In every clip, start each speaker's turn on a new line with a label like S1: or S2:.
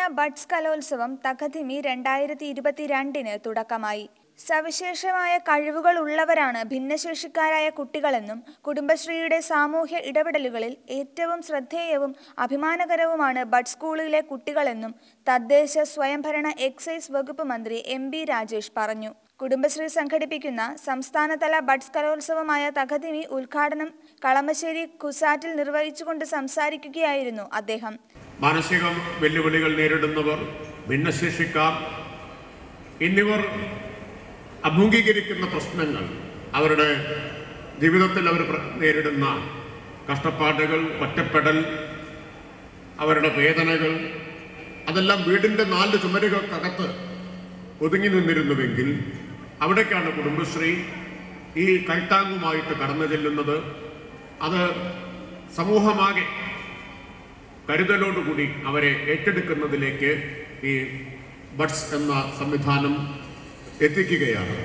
S1: buds കലോത്സവം തകധിമി രണ്ടായിരത്തി ഇരുപത്തിരണ്ടിന് തുടക്കമായി സവിശേഷമായ കഴിവുകൾ ഉള്ളവരാണ് ഭിന്നശേഷിക്കാരായ കുട്ടികളെന്നും കുടുംബശ്രീയുടെ സാമൂഹ്യ ഇടപെടലുകളിൽ ഏറ്റവും ശ്രദ്ധേയവും അഭിമാനകരവുമാണ് ബഡ് സ്കൂളിലെ കുട്ടികളെന്നും തദ്ദേശ സ്വയംഭരണ എക്സൈസ് വകുപ്പ് മന്ത്രി എം ബി രാജേഷ് പറഞ്ഞു കുടുംബശ്രീ സംഘടിപ്പിക്കുന്ന സംസ്ഥാനതല ബഡ്സ് കലോത്സവമായ തകതിമി ഉദ്ഘാടനം കളമശ്ശേരി കുസാറ്റിൽ നിർവഹിച്ചുകൊണ്ട് സംസാരിക്കുകയായിരുന്നു അദ്ദേഹം
S2: മാനസിക വെല്ലുവിളികൾ നേരിടുന്നവർ ഭിന്നശേഷിക്കാർ എന്നിവർ അഭിമുഖീകരിക്കുന്ന പ്രശ്നങ്ങൾ അവരുടെ ജീവിതത്തിൽ അവർ പ്ര- നേരിടുന്ന കഷ്ടപ്പാടുകൾ ഒറ്റപ്പെടൽ അവരുടെ വേദനകൾ അതെല്ലാം വീടിൻ്റെ നാല് ചുമരുകൾക്കകത്ത് ഒതുങ്ങി നിന്നിരുന്നുവെങ്കിൽ അവിടേക്കാണ് കുടുംബശ്രീ ഈ കൈത്താങ്ങുമായിട്ട് കടന്നു ചെല്ലുന്നത് അത് സമൂഹമാകെ കരുതലോടുകൂടി അവരെ ഏറ്റെടുക്കുന്നതിലേക്ക് ഈ ബഡ്സ് എന്ന സംവിധാനം എത്തിക്കുകയാണ്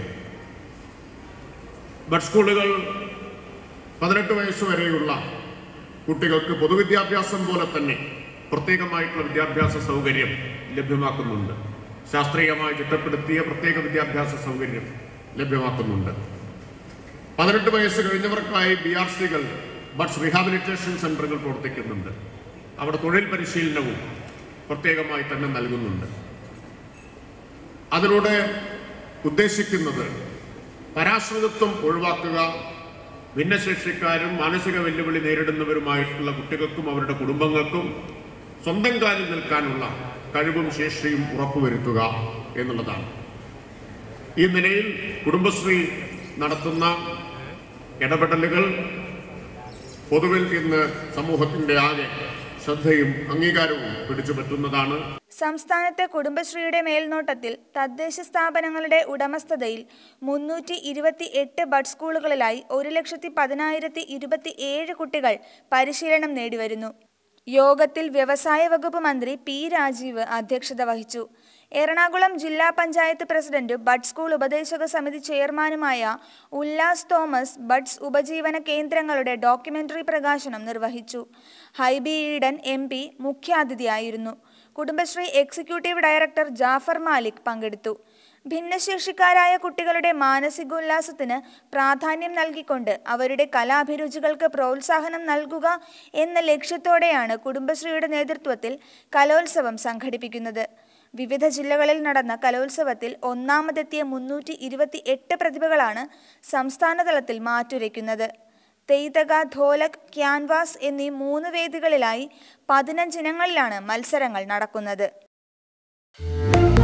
S2: ബഡ് സ്കൂളുകൾ പതിനെട്ട് വയസ്സ് വരെയുള്ള കുട്ടികൾക്ക് പൊതുവിദ്യാഭ്യാസം പോലെ തന്നെ പ്രത്യേകമായിട്ടുള്ള വിദ്യാഭ്യാസ സൗകര്യം ലഭ്യമാക്കുന്നുണ്ട് ശാസ്ത്രീയമായി ചിട്ടപ്പെടുത്തിയ പ്രത്യേക വിദ്യാഭ്യാസ സൗകര്യം ലഭ്യമാക്കുന്നുണ്ട് പതിനെട്ട് വയസ്സ് കഴിഞ്ഞവർക്കായി ബി ആർ സികൾ ബഡ്സ് റീഹാബിലിറ്റേഷൻ സെന്ററുകൾ പ്രവർത്തിക്കുന്നുണ്ട് അവിടെ തൊഴിൽ പരിശീലനവും പ്രത്യേകമായി തന്നെ നൽകുന്നുണ്ട് അതിലൂടെ ഉദ്ദേശിക്കുന്നത് പരാശ്രിതത്വം ഒഴിവാക്കുക ഭിന്നശേഷിക്കാരും മാനസിക വെല്ലുവിളി നേരിടുന്നവരുമായിട്ടുള്ള കുട്ടികൾക്കും അവരുടെ കുടുംബങ്ങൾക്കും സ്വന്തം കാലിൽ നിൽക്കാനുള്ള കഴിവും ശേഷിയും ഉറപ്പുവരുത്തുക എന്നുള്ളതാണ് ഈ നിലയിൽ കുടുംബശ്രീ നടത്തുന്ന ഇടപെടലുകൾ പൊതുവിൽ ഇന്ന് സമൂഹത്തിന്റെ ആകെ ശ്രദ്ധയും അംഗീകാരവും പിടിച്ചുപറ്റുന്നതാണ്
S1: സംസ്ഥാനത്തെ കുടുംബശ്രീയുടെ മേൽനോട്ടത്തിൽ തദ്ദേശ സ്ഥാപനങ്ങളുടെ ഉടമസ്ഥതയിൽ മുന്നൂറ്റി ഇരുപത്തി എട്ട് ബഡ് സ്കൂളുകളിലായി ഒരു ലക്ഷത്തി പതിനായിരത്തി ഇരുപത്തി ഏഴ് കുട്ടികൾ പരിശീലനം നേടിവരുന്നു യോഗത്തിൽ വ്യവസായ വകുപ്പ് മന്ത്രി പി രാജീവ് അധ്യക്ഷത വഹിച്ചു എറണാകുളം ജില്ലാ പഞ്ചായത്ത് പ്രസിഡന്റ് ബഡ് സ്കൂൾ ഉപദേശക സമിതി ചെയർമാനുമായ ഉല്ലാസ് തോമസ് ബഡ്സ് ഉപജീവന കേന്ദ്രങ്ങളുടെ ഡോക്യുമെന്ററി പ്രകാശനം നിർവഹിച്ചു ഹൈബി ഈഡൻ എം പി മുഖ്യാതിഥിയായിരുന്നു കുടുംബശ്രീ എക്സിക്യൂട്ടീവ് ഡയറക്ടർ ജാഫർ മാലിക് പങ്കെടുത്തു ഭിന്നശേഷിക്കാരായ കുട്ടികളുടെ മാനസികോല്ലാസത്തിന് പ്രാധാന്യം നൽകിക്കൊണ്ട് അവരുടെ കലാഭിരുചികൾക്ക് പ്രോത്സാഹനം നൽകുക എന്ന ലക്ഷ്യത്തോടെയാണ് കുടുംബശ്രീയുടെ നേതൃത്വത്തിൽ കലോത്സവം സംഘടിപ്പിക്കുന്നത് വിവിധ ജില്ലകളിൽ നടന്ന കലോത്സവത്തിൽ ഒന്നാമതെത്തിയ മുന്നൂറ്റി ഇരുപത്തി എട്ട് പ്രതിഭകളാണ് സംസ്ഥാനതലത്തിൽ മാറ്റുരയ്ക്കുന്നത് തെയ്തക ധോലക് ക്യാൻവാസ് എന്നീ മൂന്ന് വേദികളിലായി പതിനഞ്ചിനങ്ങളിലാണ് മത്സരങ്ങൾ നടക്കുന്നത്